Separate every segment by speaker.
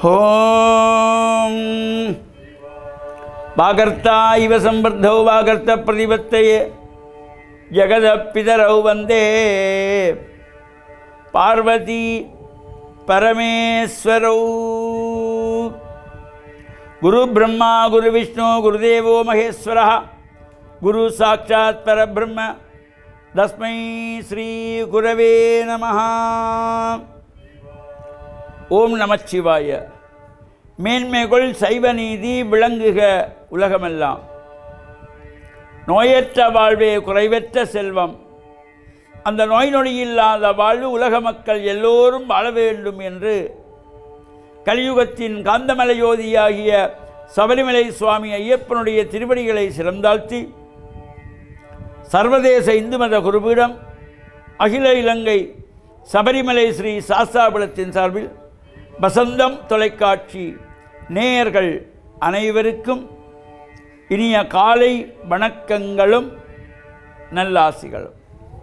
Speaker 1: ॐ वागर्ता इव सम्बद्धौ वागर्तप्रतिपत्तये जगदपितरौ वन्दे पार्वती परमेश्वरौ गुरुब्रह्मा गुरुविष्णु गुरुदेवो महेश्वरः गुरुसाक्षात् परब्रह्म तस्मै श्रीगुरवे नमः ஓம் நமச்சிவாய மேன்மைகள் சைவ நீதி விளங்குக உலகமெல்லாம் நோயற்ற வாழ்வே குறைவற்ற செல்வம் அந்த நோய் நொடி இல்லாத வாழ்வு உலக மக்கள் எல்லோரும் வாழ வேண்டும் என்று கலியுகத்தின் காந்தமலை யோதியாகிய சபரிமலை சுவாமி ஐயப்பனுடைய திருவடிகளை சிறந்தாழ்த்தி சர்வதேச இந்து மத குருபீடம் அகில இலங்கை சபரிமலை ஸ்ரீ சாஸ்தாபுரத்தின் சார்பில் வசந்தம் தொலைக்காட்சி நேயர்கள் அனைவருக்கும் இனிய காலை வணக்கங்களும் நல்லாசிகளும்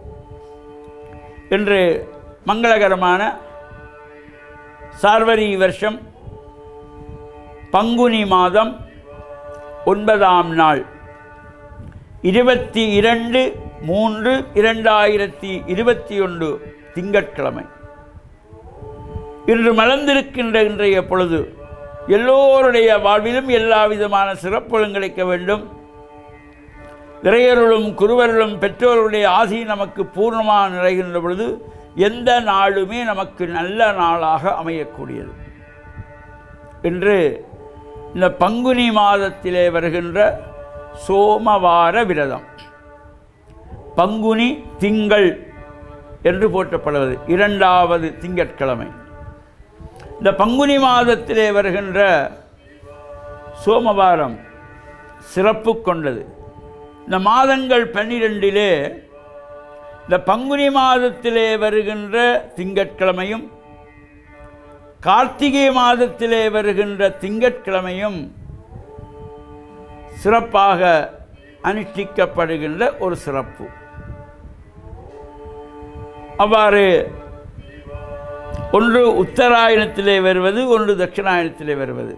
Speaker 1: இன்று மங்களகரமான சார்வரி வருஷம் பங்குனி மாதம் ஒன்பதாம் நாள் இருபத்தி இரண்டு மூன்று இரண்டாயிரத்தி இருபத்தி ஒன்று திங்கட்கிழமை இன்று மலர்ந்திருக்கின்ற இன்றைய பொழுது எல்லோருடைய வாழ்விலும் எல்லா விதமான சிறப்புகளும் கிடைக்க வேண்டும் இறையருளும் குருவருளும் பெற்றோருடைய ஆசி நமக்கு பூர்ணமாக நிறைகின்ற பொழுது எந்த நாளுமே நமக்கு நல்ல நாளாக அமையக்கூடியது இன்று இந்த பங்குனி மாதத்திலே வருகின்ற சோமவார விரதம் பங்குனி திங்கள் என்று போற்றப்படுவது இரண்டாவது திங்கட்கிழமை இந்த பங்குனி மாதத்திலே வருகின்ற சோமவாரம் சிறப்பு கொண்டது இந்த மாதங்கள் பன்னிரெண்டிலே இந்த பங்குனி மாதத்திலே வருகின்ற திங்கட்கிழமையும் கார்த்திகை மாதத்திலே வருகின்ற திங்கட்கிழமையும் சிறப்பாக அனுஷ்டிக்கப்படுகின்ற ஒரு சிறப்பு அவ்வாறு ஒன்று உத்தராயணத்திலே வருவது ஒன்று தட்சிணாயணத்திலே வருவது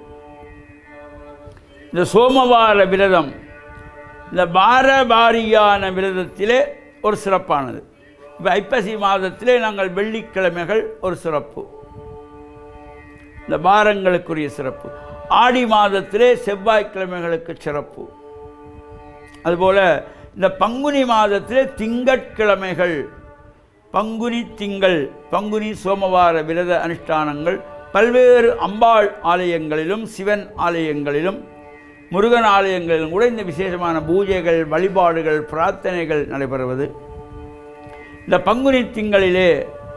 Speaker 1: இந்த சோமவார விரதம் இந்த வாரவாரியான விரதத்திலே ஒரு சிறப்பானது இப்போ ஐப்பசி மாதத்திலே நாங்கள் வெள்ளிக்கிழமைகள் ஒரு சிறப்பு இந்த வாரங்களுக்குரிய சிறப்பு ஆடி மாதத்திலே செவ்வாய்க்கிழமைகளுக்கு சிறப்பு அதுபோல் இந்த பங்குனி மாதத்திலே திங்கட்கிழமைகள் பங்குனி திங்கள் பங்குனி சோமவார விரத அனுஷ்டானங்கள் பல்வேறு அம்பாள் ஆலயங்களிலும் சிவன் ஆலயங்களிலும் முருகன் ஆலயங்களிலும் கூட இந்த விசேஷமான பூஜைகள் வழிபாடுகள் பிரார்த்தனைகள் நடைபெறுவது இந்த பங்குனி திங்களிலே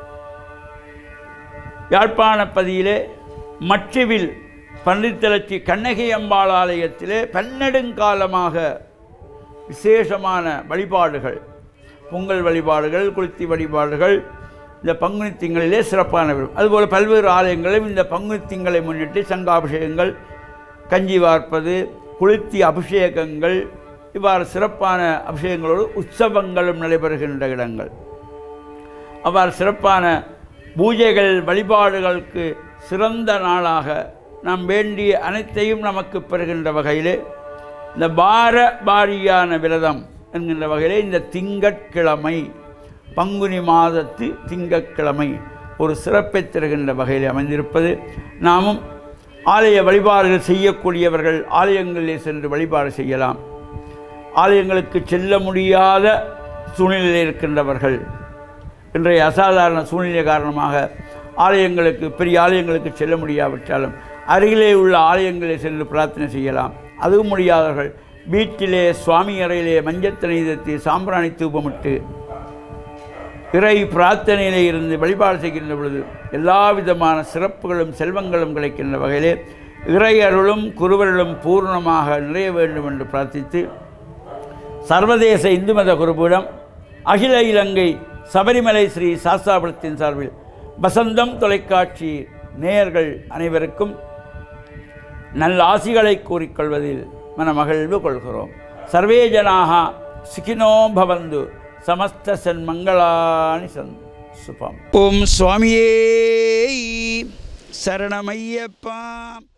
Speaker 1: யாழ்ப்பாணப்பதியிலே மச்சுவில் பன்னித்தலச்சி கண்ணகி அம்பாள் ஆலயத்திலே பன்னெடுங்காலமாக விசேஷமான வழிபாடுகள் பொங்கல் வழிபாடுகள் குளித்தி வழிபாடுகள் இந்த பங்குனி திங்களிலே சிறப்பான விடும் அதுபோல் பல்வேறு ஆலயங்களிலும் இந்த பங்குனி திங்களை முன்னிட்டு சங்காபிஷேகங்கள் கஞ்சி வார்ப்பது குளிர்த்தி அபிஷேகங்கள் இவ்வாறு சிறப்பான அபிஷேகங்களோடு உற்சவங்களும் நடைபெறுகின்ற இடங்கள் அவ்வாறு சிறப்பான பூஜைகள் வழிபாடுகளுக்கு சிறந்த நாளாக நாம் வேண்டிய அனைத்தையும் நமக்கு பெறுகின்ற வகையிலே இந்த பார பாரியான விரதம் என்கின்ற வகையிலே இந்த திங்கட்கிழமை பங்குனி மாதத்து திங்கட்கிழமை ஒரு சிறப்பை தருகின்ற வகையில் அமைந்திருப்பது நாமும் ஆலய வழிபாடுகள் செய்யக்கூடியவர்கள் ஆலயங்களிலே சென்று வழிபாடு செய்யலாம் ஆலயங்களுக்கு செல்ல முடியாத சூழ்நிலையில் இருக்கின்றவர்கள் இன்றைய அசாதாரண சூழ்நிலை காரணமாக ஆலயங்களுக்கு பெரிய ஆலயங்களுக்கு செல்ல முடியாவிட்டாலும் அருகிலே உள்ள ஆலயங்களில் சென்று பிரார்த்தனை செய்யலாம் அதுவும் முடியாதவர்கள் வீட்டிலே சுவாமி அறையிலே மஞ்சத்தனை தத்தி சாம்பிராணி தூபமிட்டு இறை பிரார்த்தனையிலே இருந்து வழிபாடு செய்கின்ற பொழுது எல்லா விதமான சிறப்புகளும் செல்வங்களும் கிடைக்கின்ற வகையிலே இறை அருளும் குருவருளும் பூர்ணமாக நிறைய வேண்டும் என்று பிரார்த்தித்து சர்வதேச இந்து மத குருபீடம் அகில இலங்கை சபரிமலை ஸ்ரீ சாஸ்தாபுரத்தின் சார்பில் வசந்தம் தொலைக்காட்சி நேயர்கள் அனைவருக்கும் நல்ல ஆசிகளை கூறிக்கொள்வதில் மனமகிழ்வு கொள்கிறோம் சர்வே ஜனாக சுகினோ பவந்து சமஸ்த சன்மங்களானி சன் சுபம் ஓம் சுவாமியே சரணமையப்பா